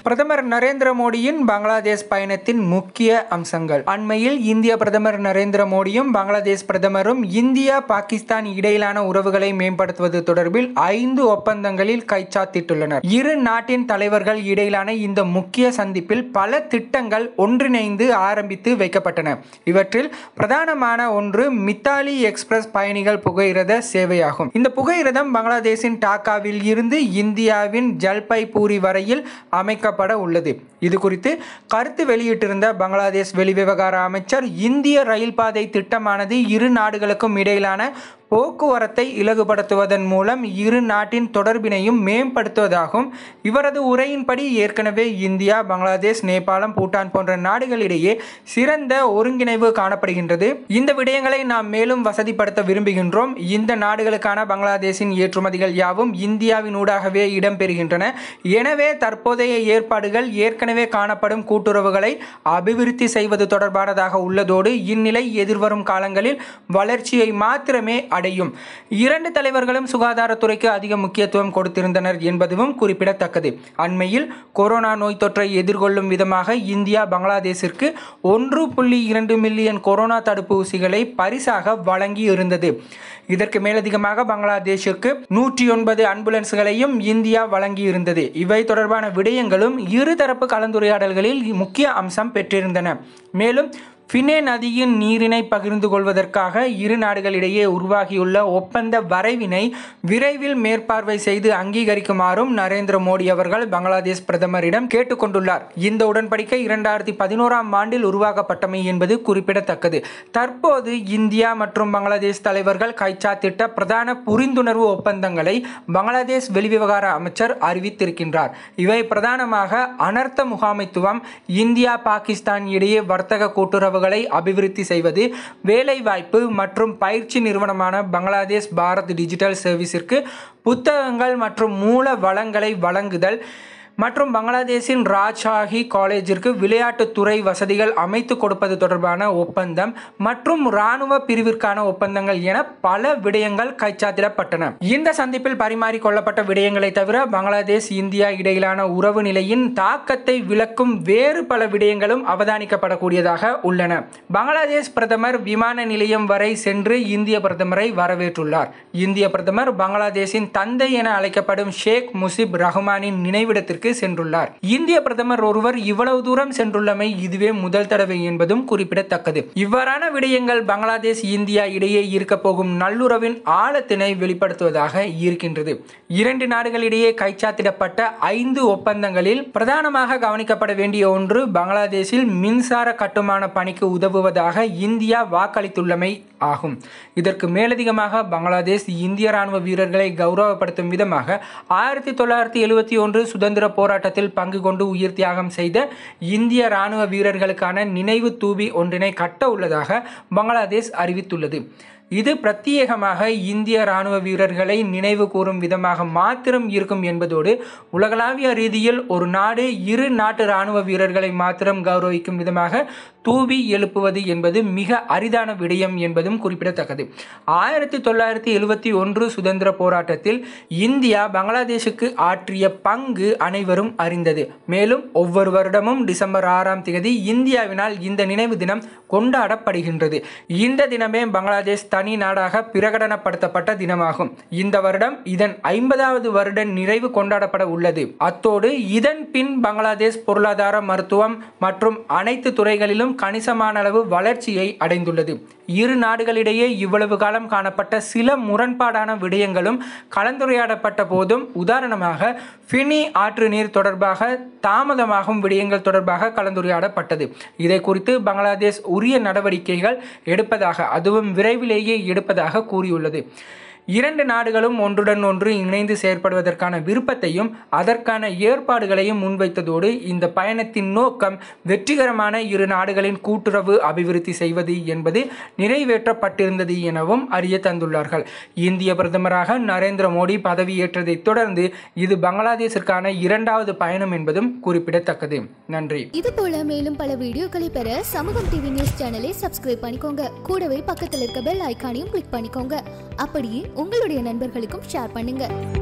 பிரதமர் நரேந்திர மோடியின் பங்களாதேஷ் பயணத்தின் முக்கிய அம்சங்கள் அண்மையில் இந்திய பிரதமர் நரேந்திர மோடியும் பங்களாதேஷ் பிரதமரும் இந்தியா பாகிஸ்தான் இடையிலான உறவுகளை மேம்படுத்துவது தொடர்பில் ஐந்து ஒப்பந்தங்களில் கைச்சாத்திட்டுள்ளனர் இரு நாட்டின் தலைவர்கள் இடையிலான இந்த முக்கிய சந்திப்பில் பல திட்டங்கள் ஒன்றிணைந்து ஆரம்பித்து வைக்கப்பட்டன இவற்றில் பிரதானமான ஒன்று மித்தாலி எக்ஸ்பிரஸ் பயணிகள் புகையிரத சேவையாகும் இந்த புகையிரதம் பங்களாதேஷின் டாக்காவில் இருந்து இந்தியாவின் ஜல்பைபூரி வரையில் அமைக்கப்பட உள்ளது இது குறித்து கருத்து வெளியிட்டிருந்த பங்களாதேஷ் வெளிவிவகார அமைச்சர் இந்திய ரயில் பாதை திட்டமானது இரு நாடுகளுக்கும் இடையிலான போக்குவரத்தை இலகுபடுத்துவதன் மூலம் இரு நாட்டின் தொடர்பினையும் மேம்படுத்துவதாகும் இவரது உரையின்படி ஏற்கனவே இந்தியா பங்களாதேஷ் நேபாளம் பூட்டான் போன்ற நாடுகளிடையே சிறந்த ஒருங்கிணைவு காணப்படுகின்றது இந்த விடயங்களை நாம் மேலும் வசதிப்படுத்த விரும்புகின்றோம் இந்த நாடுகளுக்கான பங்களாதேஷின் ஏற்றுமதிகள் யாவும் இந்தியாவின் ஊடாகவே இடம்பெறுகின்றன எனவே தற்போதைய ஏற்பாடுகள் ஏற்கனவே காணப்படும் கூட்டுறவுகளை அபிவிருத்தி செய்வது தொடர்பானதாக உள்ளதோடு இந்நிலை எதிர்வரும் காலங்களில் வளர்ச்சியை மாத்திரமே அடையும் இரண்டு தலைவர்களும் சுகாதாரத்துறைக்கு அதிக முக்கியத்துவம் கொடுத்திருந்தனர் என்பதும் குறிப்பிடத்தக்கது அண்மையில் கொரோனா நோய் தொற்றை எதிர்கொள்ளும் விதமாக இந்தியா பங்களாதேஷிற்கு ஒன்று புள்ளி இரண்டு மில்லியன் கொரோனா தடுப்பூசிகளை பரிசாக வழங்கி இருந்தது இதற்கு மேலதிகமாக பங்களாதேஷிற்கு நூற்றி ஒன்பது ஆம்புலன்ஸ்களையும் இந்தியா வழங்கி இருந்தது இவை தொடர்பான விடயங்களும் இருதரப்பு கலந்துரையாடல்களில் முக்கிய அம்சம் பெற்றிருந்தன மேலும் ஃபினே நதியின் நீரினை பகிர்ந்து கொள்வதற்காக இரு நாடுகளிடையே உருவாகியுள்ள ஒப்பந்த வரைவினை விரைவில் மேற்பார்வை செய்து அங்கீகரிக்குமாறும் நரேந்திர மோடி அவர்கள் பங்களாதேஷ் பிரதமரிடம் கேட்டுக்கொண்டுள்ளார் இந்த உடன்படிக்கை இரண்டாயிரத்தி பதினோராம் ஆண்டில் உருவாக்கப்பட்டமை என்பது குறிப்பிடத்தக்கது தற்போது இந்தியா மற்றும் பங்களாதேஷ் தலைவர்கள் கைச்சாத்திட்ட பிரதான புரிந்துணர்வு ஒப்பந்தங்களை பங்களாதேஷ் வெளிவிவகார அமைச்சர் அறிவித்திருக்கின்றார் இவை பிரதானமாக அனர்த்த முகாமைத்துவம் இந்தியா பாகிஸ்தான் இடையே வர்த்தக கூட்டுறவு உறவுகளை அபிவிருத்தி செய்வது வேலைவாய்ப்பு மற்றும் பயிற்சி நிறுவனமான பங்களாதேஷ் பாரத் டிஜிட்டல் சர்வீஸிற்கு புத்தகங்கள் மற்றும் மூல வளங்களை வழங்குதல் மற்றும் பங்களாதேஷின் ராஜ்ஷாஹி காலேஜிற்கு விளையாட்டுத்துறை வசதிகள் அமைத்து கொடுப்பது தொடர்பான ஒப்பந்தம் மற்றும் இராணுவ பிரிவிற்கான ஒப்பந்தங்கள் என பல விடயங்கள் கைச்சாத்திடப்பட்டன இந்த சந்திப்பில் பரிமாறிக்கொள்ளப்பட்ட விடயங்களை தவிர பங்களாதேஷ் இந்தியா இடையிலான உறவு நிலையின் தாக்கத்தை விளக்கும் வேறு பல விடயங்களும் அவதானிக்கப்படக்கூடியதாக உள்ளன பங்களாதேஷ் பிரதமர் விமான நிலையம் வரை சென்று இந்திய பிரதமரை வரவேற்றுள்ளார் இந்திய பிரதமர் பங்களாதேஷின் தந்தை என அழைக்கப்படும் ஷேக் முசிப் ரஹ்மானின் நினைவிடத்திற்கு சென்றுள்ளார் இந்திய பிரதமர் ஒருவர் இவ்வளவு தூரம் சென்றுள்ளமை இதுவே முதல் தடவை என்பதும் குறிப்பிடத்தக்கது இவ்வாறான விடயங்கள் பங்களாதேஷ் இந்தியா இடையே இருக்க போகும் நல்லுறவின் ஆழத்தினை வெளிப்படுத்துவதாக இருக்கின்றது இரண்டு நாடுகளிடையே கைச்சாத்திடப்பட்ட ஐந்து ஒப்பந்தங்களில் பிரதானமாக கவனிக்கப்பட வேண்டிய ஒன்று பங்களாதேஷில் மின்சார கட்டுமான பணிக்கு உதவுவதாக இந்தியா வாக்களித்துள்ளமை ஆகும் இதற்கு மேலதிகமாக பங்களாதேஷ் இந்திய ராணுவ வீரர்களை கௌரவப்படுத்தும் விதமாக ஆயிரத்தி தொள்ளாயிரத்தி எழுபத்தி ஒன்று சுதந்திர போராட்டத்தில் பங்கு கொண்டு உயிர் தியாகம் செய்த இந்திய ராணுவ வீரர்களுக்கான நினைவு தூபி ஒன்றினை கட்ட உள்ளதாக பங்களாதேஷ் அறிவித்துள்ளது இது பிரத்யேகமாக இந்திய ராணுவ வீரர்களை நினைவு கூறும் விதமாக மாத்திரம் இருக்கும் என்பதோடு உலகளாவிய ரீதியில் ஒரு நாடு இரு நாட்டு ராணுவ வீரர்களை மாத்திரம் கௌரவிக்கும் விதமாக தூவி எழுப்புவது என்பது மிக அரிதான விடயம் என்பதும் குறிப்பிடத்தக்கது ஆயிரத்தி தொள்ளாயிரத்தி எழுபத்தி ஒன்று சுதந்திர போராட்டத்தில் இந்தியா பங்களாதேஷுக்கு ஆற்றிய பங்கு அனைவரும் அறிந்தது மேலும் ஒவ்வொரு வருடமும் டிசம்பர் ஆறாம் தேதி இந்தியாவினால் இந்த நினைவு தினம் கொண்டாடப்படுகின்றது இந்த தினமே பங்களாதேஷ் தனி நாடாக பிரகடனப்படுத்தப்பட்ட தினமாகும் இந்த வருடம் இதன் ஐம்பதாவது வருட நிறைவு கொண்டாடப்பட உள்ளது அத்தோடு இதன் பின் பங்களாதேஷ் பொருளாதார மருத்துவம் மற்றும் அனைத்து துறைகளிலும் கணிசமான அளவு வளர்ச்சியை அடைந்துள்ளது இரு நாடுகளிடையே இவ்வளவு காலம் காணப்பட்ட சில முரண்பாடான விடயங்களும் கலந்துரையாடப்பட்ட போதும் உதாரணமாக ஃபினி ஆற்று நீர் தொடர்பாக தாமதமாகும் விடயங்கள் தொடர்பாக கலந்துரையாடப்பட்டது இதை குறித்து பங்களாதேஷ் உரிய நடவடிக்கைகள் எடுப்பதாக அதுவும் விரைவிலேயே எடுப்பதாக கூறியுள்ளது இரண்டு நாடுகளும் ஒன்றுடன் ஒன்று இணைந்து செயற்படுவதற்கான விருப்பத்தையும் அதற்கான ஏற்பாடுகளையும் முன்வைத்ததோடு இந்த பயணத்தின் நோக்கம் வெற்றிகரமான இரு நாடுகளின் கூட்டுறவு அபிவிருத்தி செய்வது என்பது நிறைவேற்றப்பட்டிருந்தது எனவும் அறிய தந்துள்ளார்கள் இந்திய பிரதமராக நரேந்திர மோடி பதவியேற்றதைத் தொடர்ந்து இது பங்களாதேஷிற்கான இரண்டாவது பயணம் என்பதும் குறிப்பிடத்தக்கது நன்றி இது போல மேலும் பல வீடியோக்களை பெற சமூகம் டிவி நியூஸ் சேனலை சப்ஸ்கிரைப் பண்ணிக்கோங்க கூடவே பக்கத்தில் இருக்க பெல் ஐகானையும் கிளிக் பண்ணிக்கோங்க அப்படியே உங்களுடைய நண்பர்களுக்கும் ஷேர் பண்ணுங்க